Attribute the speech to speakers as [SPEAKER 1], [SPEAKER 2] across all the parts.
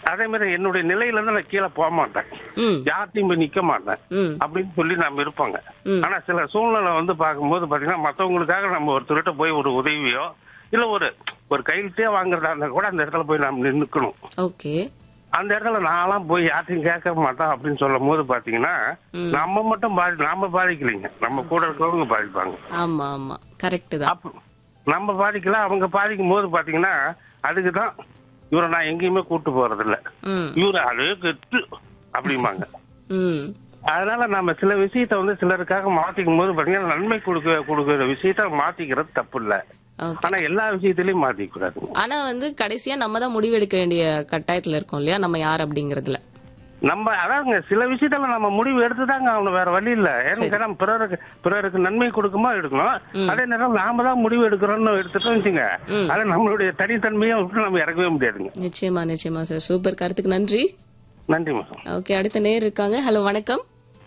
[SPEAKER 1] அதே மாதிரி என்னுடைய நிலையில இருந்து நான் கீழே போக மாட்டேன்
[SPEAKER 2] ம்
[SPEAKER 1] யார்ட்டையும் போய் நிக்க மாட்டேன்
[SPEAKER 2] ம்
[SPEAKER 1] அப்படின்னு சொல்லி நம்ம இருப்பாங்க
[SPEAKER 2] ம்.
[SPEAKER 1] ஆனா சில சூழ்நிலை வந்து பார்க்கும்போது பாத்தீங்கன்னா மத்தவங்களுக்காக நம்ம ஒருத்தர்கிட்ட போய் ஒரு உதவியோ இல்ல ஒரு ஒரு கையிட்டே வாங்குறதா இருந்தா கூட அந்த இடத்துல போய் நம்ம நின்னுக்கணும்
[SPEAKER 2] ஓகே
[SPEAKER 1] அந்த இடத்துல நான்லாம் போய் யார்ட்டையும் கேட்க மாட்டேன் அப்படின்னு சொல்லும் போது பாத்தீங்கன்னா
[SPEAKER 2] ம்.
[SPEAKER 1] நம்ம மட்டும் பாதி நாம பாதிக்கலைங்க நம்ம கூட இருக்கிறவங்க பாதிப்பாங்க
[SPEAKER 2] ஆமா ஆமா கரெக்ட் தான்
[SPEAKER 1] அப்ப நம்ம பாதிக்கல அவங்க பாதிக்கும் போது பாத்தீங்கன்னா அதுக்கு தான் இவரை நான் எங்கேயுமே கூட்டு போறது இல்ல
[SPEAKER 2] ம்
[SPEAKER 1] இவரு அதே கெட்டு அப்படிம்பாங்க
[SPEAKER 2] ம்
[SPEAKER 1] அதனால நம்ம சில விஷயத்த வந்து சிலருக்காக மாத்திக்கும் போது பாத்தீங்கன்னா நன்மை கொடுக்க கொடுக்கிற விஷயத்த மாத்திக்கிறது தப்பு இல்ல
[SPEAKER 2] ஓகே
[SPEAKER 1] ஆனா எல்லா விஷயத்திலயும் மாத்திக்க கூடாது
[SPEAKER 2] ஆனா வந்து கடைசியா நம்ம தான் முடிவெடுக்க வேண்டிய கட்டாயத்துல இருக்கோம் இல்லையா நம்ம யார் அப்படிங்கறதுல
[SPEAKER 1] நம்ம அதாங்க சில விஷயத்துல நம்ம முடிவு எடுத்துதாங்க அவனு வேற வழி இல்ல ஏன்னு கேட்டா பிறருக்கு பிறருக்கு நன்மை கொடுக்குமா எடுக்கணும் அதே நேரம் நாம தான் முடிவு எடுக்கிறோம்னு எடுத்துட்டோம் வச்சுங்க
[SPEAKER 2] ம்.
[SPEAKER 1] அது நம்மளுடைய தனித்தன்மையை விட்டு நம்ம இறக்கவே முடியாதுங்க
[SPEAKER 2] நிச்சயமா நிச்சயமா சார் சூப்பர் கருத்துக்கு நன்றி
[SPEAKER 1] நன்றி மேடம்
[SPEAKER 2] ஓகே அடுத்த நேர் இருக்காங்க ஹலோ வணக்கம்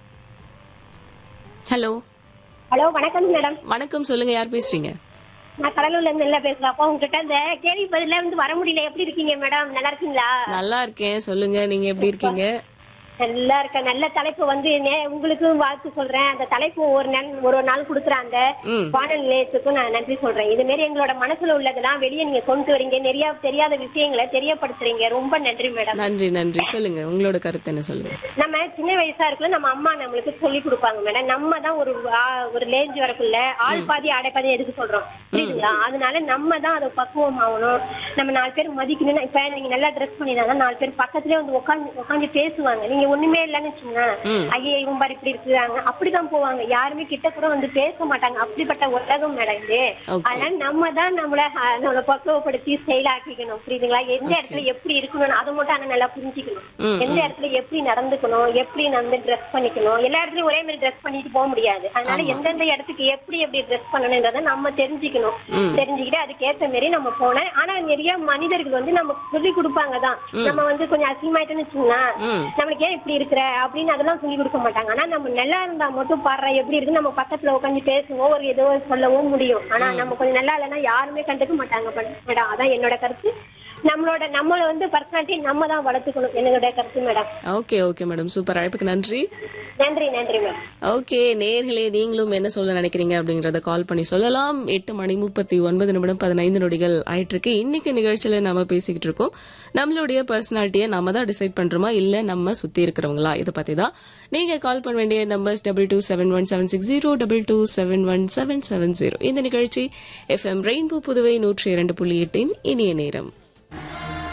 [SPEAKER 2] ஹலோ
[SPEAKER 3] ஹலோ வணக்கம் மேடம்
[SPEAKER 2] வணக்கம் சொல்லுங்க யார் பேசுறீங்க
[SPEAKER 3] நான் கடலூர்ல இருந்து நல்லா பேசுறேன் அப்போ உங்ககிட்ட இந்த கேள்வி பதில வந்து வர முடியல எப்படி இருக்கீங்க மேடம் நல்லா இருக்கீங்களா
[SPEAKER 2] நல்லா இருக்கேன் சொல்லுங்க நீங்க எப்படி இருக்கீங்க
[SPEAKER 3] நல்லா இருக்க நல்ல தலைப்பு வந்து நே- உங்களுக்கும் வாழ்த்து சொல்றேன் அந்த தலைப்பு ஒரு நாள் ஒரு ஒரு நாள் கொடுக்குற அந்த
[SPEAKER 2] ம்
[SPEAKER 3] வானொலி நிலையத்துக்கும் நான் நன்றி சொல்றேன் இது மாதிரி எங்களோட மனசுல உள்ளதெல்லாம் வெளியே நீங்க கொண்டு வரீங்க நிறைய தெரியாத விஷயங்களை தெரியப்படுத்துறீங்க ரொம்ப நன்றி மேடம்
[SPEAKER 2] நன்றி நன்றி சொல்லுங்க உங்களோட கருத்து என்ன சொல்லுங்க
[SPEAKER 3] நம்ம சின்ன வயசா இருக்குள்ள நம்ம அம்மா நம்மளுக்கு சொல்லி கொடுப்பாங்க மேடம் நம்ம தான் ஒரு ஆ, ஒரு லேஞ்ச் வரக்குள்ள ஆள் பாதி ஆடை பாதி எதுக்கு சொல்றோம் புரியுதுங்களா அதனால நம்ம தான் அதை பக்குவம் ஆகணும் நம்ம நாலு பேர் மதிக்கணும்னா இப்ப நீங்க நல்லா ட்ரெஸ் பண்ணிருந்தாங்க நாலு பேர் பக்கத்துலயே வந்து உட்காந்து உட்காந்து பேசுவாங்க நீங்க ஒண்ணுமே இல்லைன்னு வச்சுக்கோங்க
[SPEAKER 2] ம்.
[SPEAKER 3] ஐயே இவன் பாரு இப்படி இருக்காங்க அப்படிதான் போவாங்க யாருமே கிட்ட கூட வந்து பேச மாட்டாங்க அப்படிப்பட்ட உலகம் மேடம் இது
[SPEAKER 2] Okay.
[SPEAKER 3] அதனால நம்ம தான் நம்மள ஆ, நம்மள பக்குவப்படுத்தி ஸ்டைல் ஆக்கிக்கணும் புரியுதுங்களா எந்த இடத்துல எப்படி இருக்கணும்னு அதை மட்டும் ஆனா நல்லா புரிஞ்சுக்கணும்
[SPEAKER 2] ம்,
[SPEAKER 3] எந்த இடத்துல எப்படி நடந்துக்கணும் எப்படி வந்து ட்ரெஸ் பண்ணிக்கணும் எல்லா இடத்துலயும் ஒரே மாதிரி ட்ரெஸ் பண்ணிட்டு போக முடியாது அதனால
[SPEAKER 2] ஆமா.
[SPEAKER 3] எந்தெந்த இடத்துக்கு எப்படி எப்படி ட்ரெஸ் பண்ணணும்ன்றத நம்ம தெரிஞ்சுக்கணும்
[SPEAKER 2] ம்.
[SPEAKER 3] தெரிஞ்சுக்கிட்டு அதுக்கேத்த மாதிரி நம்ம போனேன் ஆனா நிறைய மனிதர்கள் வந்து நம்ம சொல்லி கொடுப்பாங்க தான் நம்ம வந்து கொஞ்சம் அசிங்கமாயிட்டோம்னு வச்சுக்கோங்களேன்
[SPEAKER 2] ம்
[SPEAKER 3] நம்மளுக்கு ஏன் இப்படி இருக்கிற அப்படின்னு அதெல்லாம் சொல்லி கொடுக்க மாட்டாங்க ஆனா நம்ம நல்லா இருந்தா மட்டும் பாடுற எப்படி இருக்கு நம்ம பக்கத்துல உட்காந்து பேசுவோம் ஒரு ஏதோ சொல்லவும் முடியும் ஆனா நம்ம கொஞ்சம் நல்லா இல்லைன்னா யாருமே கண்டுக்க மாட்டாங்க மேடம் அதான் என்னோட கருத்து நம்மளோட நம்மள வந்து பர்சனாலிட்டி நம்ம தான் வளர்த்துக்கணும் என்னோட கருத்து madam
[SPEAKER 2] okay okay madam super அழைப்புக்கு நன்றி
[SPEAKER 3] நன்றி நன்றி மேம்
[SPEAKER 2] ஓகே நேர்களே நீங்களும் என்ன சொல்ல நினைக்கிறீங்க அப்படிங்கறத கால் பண்ணி சொல்லலாம் எட்டு மணி முப்பத்தி ஒன்பது நிமிடம் பதினைந்து நொடிகள் ஆயிட்டு இருக்கு இன்னைக்கு நிகழ்ச்சியில நாம பேசிக்கிட்டு இருக்கோம் நம்மளுடைய பர்சனாலிட்டியை நாம தான் டிசைட் பண்றோமா இல்ல நம்ம சுத்தி இருக்கிறவங்களா இதை பத்தி தான் நீங்க கால் பண்ண வேண்டிய numbers double two seven one seven six zero double two seven one seven seven zero இந்த நிகழ்ச்சி எஃப்எம் ரெயின்போ புதுவை நூற்றி இரண்டு புள்ளி எட்டின் இனிய நேரம்